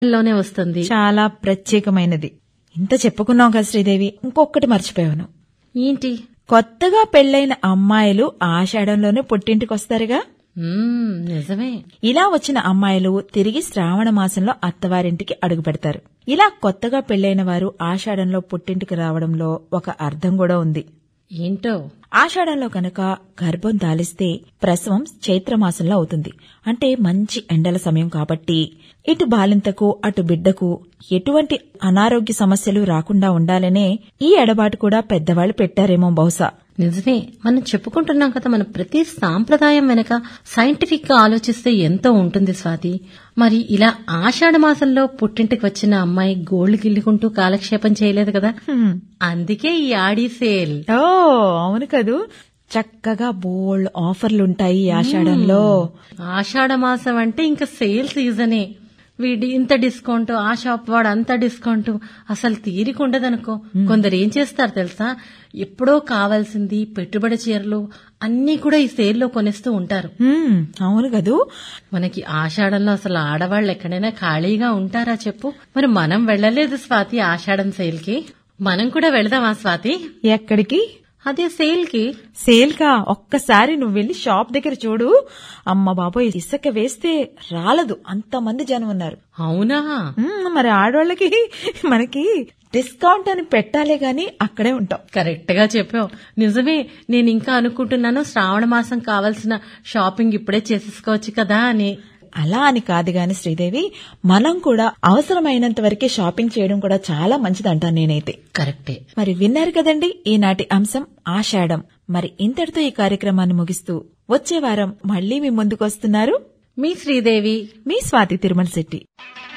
లోనే వస్తుంది చాలా ప్రత్యేకమైనది ఇంత చెప్పుకున్నాం కదా శ్రీదేవి ఇంకొకటి మర్చిపోయాను ఏంటి కొత్తగా పెళ్లైన అమ్మాయిలు ఆషాఢంలోనే పుట్టింటికొస్తారుగా మ్మ్, నిజమే ఇలా వచ్చిన అమ్మాయిలు తిరిగి శ్రావణ మాసంలో అత్తవారింటికి అడుగు పెడతారు ఇలా కొత్తగా పెళ్లైన వారు ఆషాఢంలో పుట్టింటికి రావడంలో ఒక అర్థం కూడా ఉంది ఏంటో ఆషాఢంలో కనుక గర్భం దాలిస్తే ప్రసవం చైత్రమాసంలో అవుతుంది అంటే మంచి ఎండల సమయం కాబట్టి ఇటు బాలింతకు అటు బిడ్డకు ఎటువంటి అనారోగ్య సమస్యలు రాకుండా ఉండాలనే ఈ ఎడబాటు కూడా పెద్దవాళ్లు పెట్టారేమో బహుశా నిజమే మనం చెప్పుకుంటున్నాం కదా మన ప్రతి సాంప్రదాయం వెనక సైంటిఫిక్ గా ఆలోచిస్తే ఎంతో ఉంటుంది స్వాతి మరి ఇలా ఆషాఢ మాసంలో పుట్టింటికి వచ్చిన అమ్మాయి గోళ్లు గిల్లుకుంటూ కాలక్షేపం చేయలేదు కదా హ్మ్. అందుకే ఈ ఆడి సేల్ ఓ అవును కదూ చక్కగా బోల్డ్ ఆఫర్లుంటాయి ఈ ఆషాఢంలో ఆషాఢ మాసం అంటే ఇంకా సేల్ సీజనే వీడి ఇంత డిస్కౌంట్ ఆ షాప్ వాడు అంత డిస్కౌంట్ అసలు తీరికుండదనుకో కొందరు ఏం చేస్తారు తెలుసా ఎప్పుడో కావాల్సింది పెట్టుబడి చీరలు అన్నీ కూడా ఈ సేల్లో కొనేస్తూ ఉంటారు హ్మ్, అవును కదూ మనకి ఆషాఢంలో అసలు ఆడవాళ్ళు ఎక్కడైనా ఖాళీగా ఉంటారా చెప్పు మరి మనం వెళ్ళలేదు స్వాతి ఆషాఢం సేల్ కి మనం కూడా వెళదామా స్వాతి ఎక్కడికి అదే సేల్ కి సేల్ కా ఒక్కసారి నువ్వు వెళ్లి షాప్ దగ్గర చూడు అమ్మ బాబోయ్ ఇసుక వేస్తే రాలదు అంతమంది జనం ఉన్నారు అవునా మ్మ్, మరి ఆడవాళ్ళకి మనకి డిస్కౌంట్ అని పెట్టాలే గాని అక్కడే ఉంటాం కరెక్ట్ గా చెప్పావు నిజమే నేను ఇంకా అనుకుంటున్నాను శ్రావణ మాసం కావాల్సిన షాపింగ్ ఇప్పుడే చేసేసుకోవచ్చు కదా అని అలా అని కాదు గాని శ్రీదేవి మనం కూడా అవసరమైనంత వరకే షాపింగ్ చేయడం కూడా చాలా మంచిదంటాను నేనైతే కరెక్టే మరి విన్నారు కదండి ఈనాటి అంశం ఆషాఢం మరి ఇంతటితో ఈ కార్యక్రమాన్ని ముగిస్తూ వచ్చే వారం మళ్లీ మీ ముందుకు వస్తున్నారు మీ శ్రీదేవి మీ స్వాతి తిరుమల శెట్టి